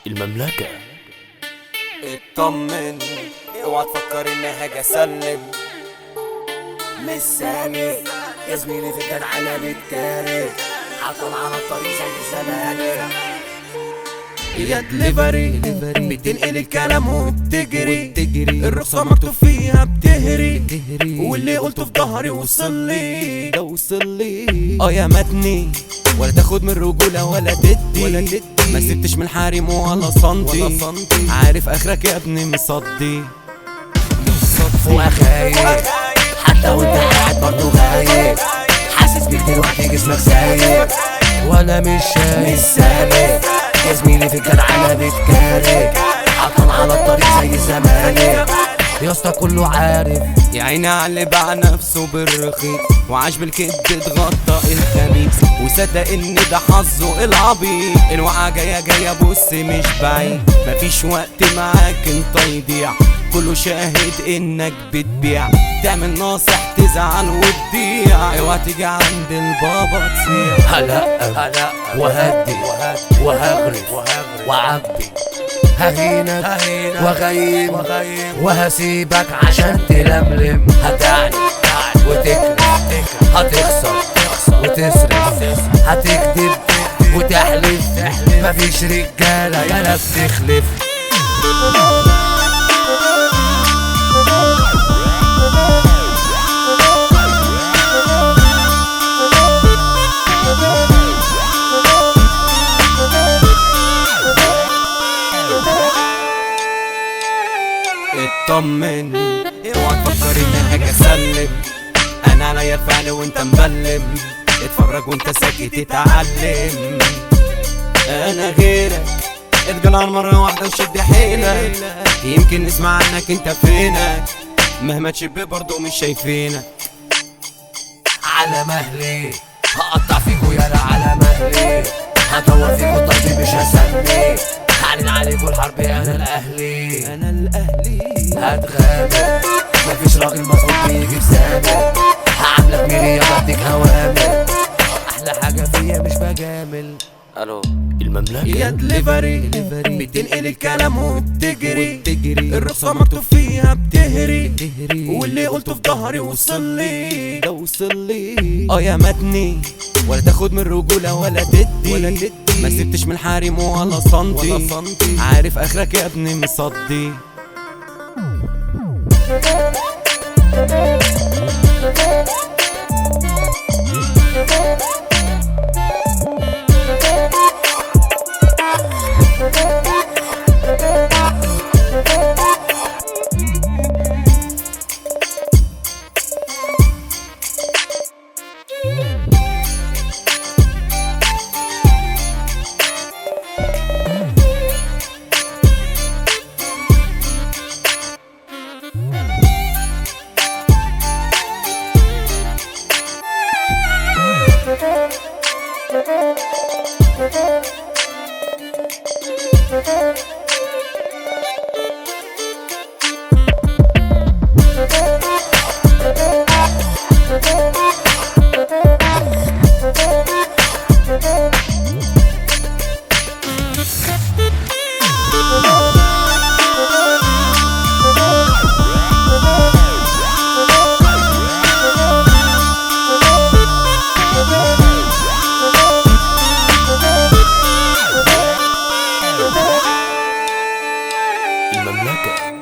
المملكة اطمن اوعى تفكر اني هاجي اسلم مش سامي يا زميلي في الجدعنة بتكاري عطل على الطريق زي زماني يا دليفري بتنقل الكلام وبتجري الرخصة مكتوب فيها بتهري واللي قلته في ظهري وصل لي ده وصل لي اه يا متني ولا تاخد من رجولة ولا تدي ولا تدي ما سبتش من الحريم ولا سنتي ولا سنتي عارف اخرك يا ابني مصدي وخايف حتى وانت قاعد برضه غايب حاسس بيك دلوقتي جسمك سايب وانا مش شايف مش سالك يا زميلي في الجدعنة بتكارك عطل على الطريق زي زمانك يا اسطى كله عارف يا عيني على اللي باع نفسه بالرخيص وعاش بالكذب اتغطى الخميس وصدق ان ده حظه العبيط الوقعة جاية جاية بص مش بعيد مفيش وقت معاك انت يضيع كله شاهد انك بتبيع تعمل ناصح تزعل وتضيع اوعى تيجي عند البابا تصيح هلقب هلا وهدي وهغرف وعبي ههينك وغيم وهسيبك عشان تلملم هتعني وتكرف هتخسر وتصرف هتكذب وتحلف مفيش رجالة يالا بتخلف اطمن اوعى تفكر اني هاجي اسلم انا عليا الفعل وانت مبلم اتفرج وانت ساكت اتعلم انا غيرك اتقلع مرة واحدة وشد حيلك يمكن نسمع عنك انت فينك مهما تشب برضه مش شايفينك على مهلي هقطع فيكوا يالا على مهلي هدور فيكوا طيبي مش هسمي هعلن عليكوا الحرب انا الاهلي انا الاهلي هتغامر مفيش راجل مظبوط بيجي بسامر هعاملك ميري بديك هوامر احلى حاجه فيا مش بجامل الو يا المملكة دليفري بتنقل الكلام وبتجري الرخصة مكتوب فيها بتهري واللي قلته في ظهري وصل لي ده وصل لي اه يا متني ولا تاخد من رجولة ولا تدي ولا تدي ما سبتش من الحريم ولا سنتي ولا سنتي عارف اخرك يا ابني مصدي المملكة